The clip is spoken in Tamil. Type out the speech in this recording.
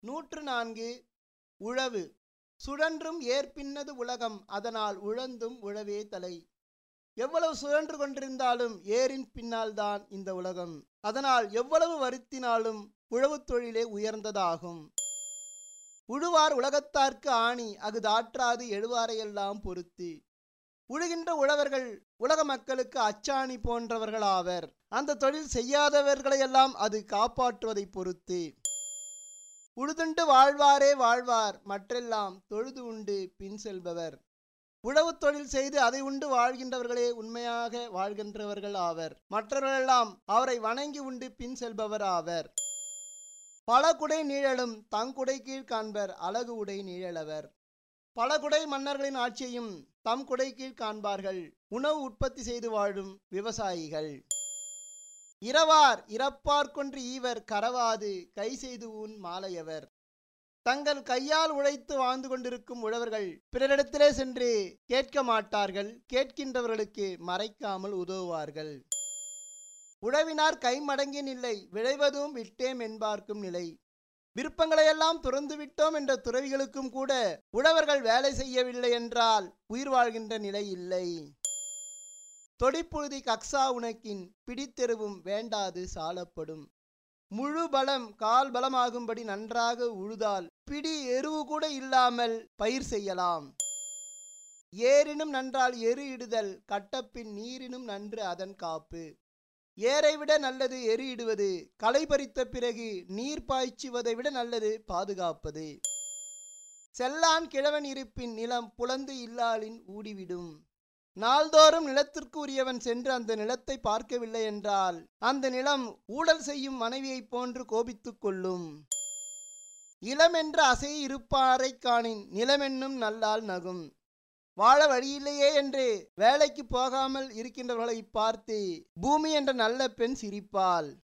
நூற்று நான்கு உழவு சுழன்றும் ஏற்பின்னது உலகம் அதனால் உழந்தும் உழவே தலை எவ்வளவு சுழன்று கொண்டிருந்தாலும் ஏரின் பின்னால் தான் இந்த உலகம் அதனால் எவ்வளவு வருத்தினாலும் உழவுத் தொழிலே உயர்ந்ததாகும் உழுவார் உலகத்தார்க்கு ஆணி அகுதாற்றாது எழுவாரையெல்லாம் பொறுத்து உழுகின்ற உழவர்கள் உலக மக்களுக்கு அச்சாணி போன்றவர்களாவர் அந்த தொழில் செய்யாதவர்களையெல்லாம் அது காப்பாற்றுவதை பொறுத்து உழுதுண்டு வாழ்வாரே வாழ்வார் மற்றெல்லாம் தொழுது உண்டு பின் செல்பவர் உழவு தொழில் செய்து அதை உண்டு வாழ்கின்றவர்களே உண்மையாக வாழ்கின்றவர்கள் ஆவர் மற்றவர்களெல்லாம் அவரை வணங்கி உண்டு பின் செல்பவர் ஆவர் பல குடை நீழலும் தங்குடை கீழ் காண்பர் அழகு உடை நீழலவர் பல குடை மன்னர்களின் ஆட்சியையும் தம் குடை கீழ் காண்பார்கள் உணவு உற்பத்தி செய்து வாழும் விவசாயிகள் இரவார் இறப்பார் கொன்று ஈவர் கரவாது கை செய்து ஊன் மாலையவர் தங்கள் கையால் உழைத்து வாழ்ந்து கொண்டிருக்கும் உழவர்கள் பிறரிடத்திலே சென்று கேட்க மாட்டார்கள் கேட்கின்றவர்களுக்கு மறைக்காமல் உதவுவார்கள் உழவினார் கைமடங்கிய நிலை விளைவதும் விட்டேம் என்பார்க்கும் நிலை விருப்பங்களையெல்லாம் துறந்து விட்டோம் என்ற துறவிகளுக்கும் கூட உழவர்கள் வேலை செய்யவில்லை என்றால் உயிர் வாழ்கின்ற நிலை இல்லை தொடிப்புழுதி கக்ஸா உனக்கின் பிடித்தெருவும் வேண்டாது சாலப்படும் முழு பலம் கால் பலமாகும்படி நன்றாக உழுதால் பிடி எருவு கூட இல்லாமல் பயிர் செய்யலாம் ஏரினும் நன்றால் எரு இடுதல் கட்டப்பின் நீரினும் நன்று அதன் காப்பு ஏரை விட நல்லது எரு இடுவது களை பறித்த பிறகு நீர் பாய்ச்சுவதை விட நல்லது பாதுகாப்பது செல்லான் கிழவன் இருப்பின் நிலம் புலந்து இல்லாளின் ஊடிவிடும் நாள்தோறும் நிலத்திற்கு உரியவன் சென்று அந்த நிலத்தை பார்க்கவில்லை என்றால் அந்த நிலம் ஊழல் செய்யும் மனைவியைப் போன்று கோபித்துக் கொள்ளும் இளமென்ற அசை இருப்பாரை காணின் நிலமென்னும் நல்லால் நகும் வாழ வழியில்லையே என்று வேலைக்கு போகாமல் இருக்கின்றவர்களை பார்த்து பூமி என்ற நல்ல பெண் சிரிப்பாள்